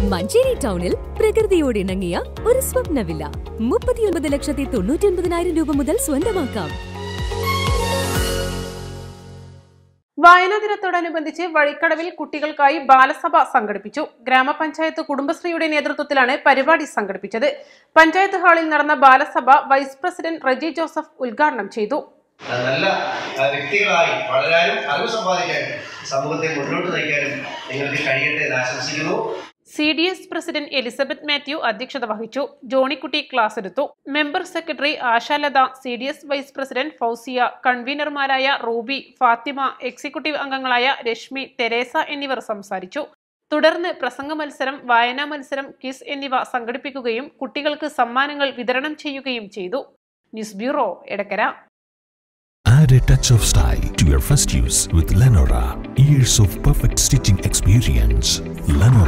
മഞ്ചേരി ടൗണിൽ പ്രകൃതിയോട് ഇണങ്ങിയ ഒരു സ്വപ്ന വില്ല മുപ്പത്തിയൊൻപത് ലക്ഷത്തി തൊണ്ണൂറ്റി ഒൻപതിനായിരം രൂപ മുതൽ സ്വന്തമാക്കാം വായനാ ദിനത്തോടനുബന്ധിച്ച് വഴിക്കടവിൽ കുട്ടികൾക്കായി ബാലസഭ സംഘടിപ്പിച്ചു ഗ്രാമപഞ്ചായത്ത് കുടുംബശ്രീയുടെ നേതൃത്വത്തിലാണ് പരിപാടി സംഘടിപ്പിച്ചത് പഞ്ചായത്ത് ഹാളിൽ നടന്ന ബാലസഭ വൈസ് പ്രസിഡന്റ് റജി ജോസഫ് ഉദ്ഘാടനം ചെയ്തു നല്ല ആ, വ്യക്തികളായി വളരാനും അറിവ് സമ്പാദിക്കാനും സമൂഹത്തെ മുന്നോട്ട് നയിക്കാനും നിങ്ങൾക്ക് കഴിയട്ടെ എന്ന് ആശംസിക്കുന്നു C D S president Elizabeth Mathew അധ്യക്ഷത വഹിച്ചു ജോണിക്കുട്ടി ക്ലാസ് എടുത്തു member secretary Ashalatha C D S vice president Fousiya കൺവീനർമാരായ റൂബി ഫാത്തിമ എക്സിക്യൂട്ടീവ് അംഗങ്ങളായ രശ്മി തെരേസ എന്നിവർ സംസാരിച്ചു തുടർന്ന് പ്രസംഗ മത്സരം വായനാ മത്സരം ക്വിസ് എന്നിവ സംഘടിപ്പിക്കുകയും കുട്ടികൾക്ക് സമ്മാനങ്ങൾ വിതരണം ചെയ്യുകയും ചെയ്തു news bureau Edakkara Add a touch of style to your first use with Lenora. Years of perfect stitching experience. Lenora.